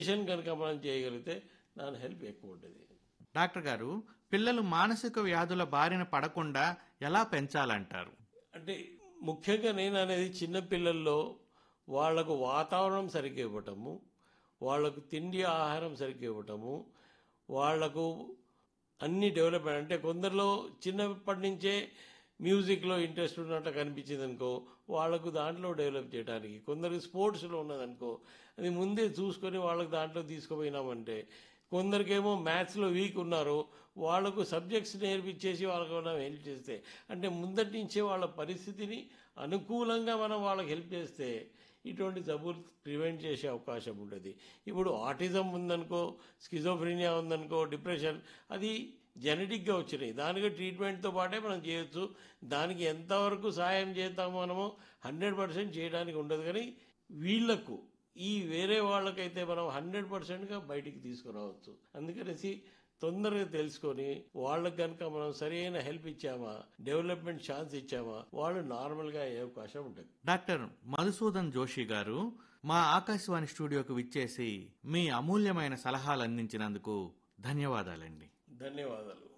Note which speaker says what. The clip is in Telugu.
Speaker 1: మిషన్ కనుక మనం చేయగలిగితే దాని హెల్ప్ ఎక్కువ ఉంటుంది
Speaker 2: డాక్టర్ గారు పిల్లలు మానసిక వ్యాధుల బారిన పడకుండా ఎలా పెంచాలంటారు
Speaker 1: అంటే ముఖ్యంగా నేను అనేది చిన్న పిల్లల్లో వాళ్లకు వాతావరణం సరిగ్గా ఇవ్వటము వాళ్లకు తిండి ఆహారం సరిగ్గా ఇవ్వటము వాళ్లకు అన్ని డెవలప్మెంట్ అంటే కొందరిలో చిన్నప్పటి నుంచే మ్యూజిక్లో ఇంట్రెస్ట్ ఉన్నట్టు కనిపించింది అనుకో వాళ్ళకు దాంట్లో డెవలప్ చేయడానికి కొందరికి స్పోర్ట్స్లో ఉన్నదనుకో అది ముందే చూసుకొని వాళ్ళకి దాంట్లో తీసుకుపోయినామంటే కొందరికేమో మ్యాథ్స్లో వీక్ ఉన్నారు వాళ్ళకు సబ్జెక్ట్స్ నేర్పించేసి వాళ్ళకు మనం హెల్ప్ చేస్తే అంటే ముందటి నుంచే వాళ్ళ పరిస్థితిని అనుకూలంగా మనం వాళ్ళకి హెల్ప్ చేస్తే ఇటువంటి జబ్బులు ప్రివెంట్ చేసే అవకాశం ఉంటుంది ఇప్పుడు ఆటిజం ఉందనుకో స్కిజోఫ్రీనియా ఉందనుకో డిప్రెషన్ అది జెనెటిక్గా వచ్చినాయి దానికి ట్రీట్మెంట్తో పాటే మనం చేయొచ్చు దానికి ఎంతవరకు సాయం చేస్తామో మనము హండ్రెడ్ పర్సెంట్ చేయడానికి ఉండదు కానీ వీళ్లకు ఈ వేరే వాళ్ళకైతే మనం హండ్రెడ్ పర్సెంట్గా బయటికి తీసుకురావచ్చు అందుకనేసి తొందరగా తెలుసుకొని వాళ్ళకి కనుక మనం సరైన హెల్ప్ ఇచ్చామా డెవలప్మెంట్ ఛాన్స్ ఇచ్చామా వాళ్ళు నార్మల్గా అయ్యే అవకాశం ఉంటుంది
Speaker 2: డాక్టర్ మధుసూదన్ జోషి గారు మా ఆకాశవాణి స్టూడియోకు విచ్చేసి మీ అమూల్యమైన సలహాలు అందించినందుకు ధన్యవాదాలండి
Speaker 1: ధన్యవాదాలు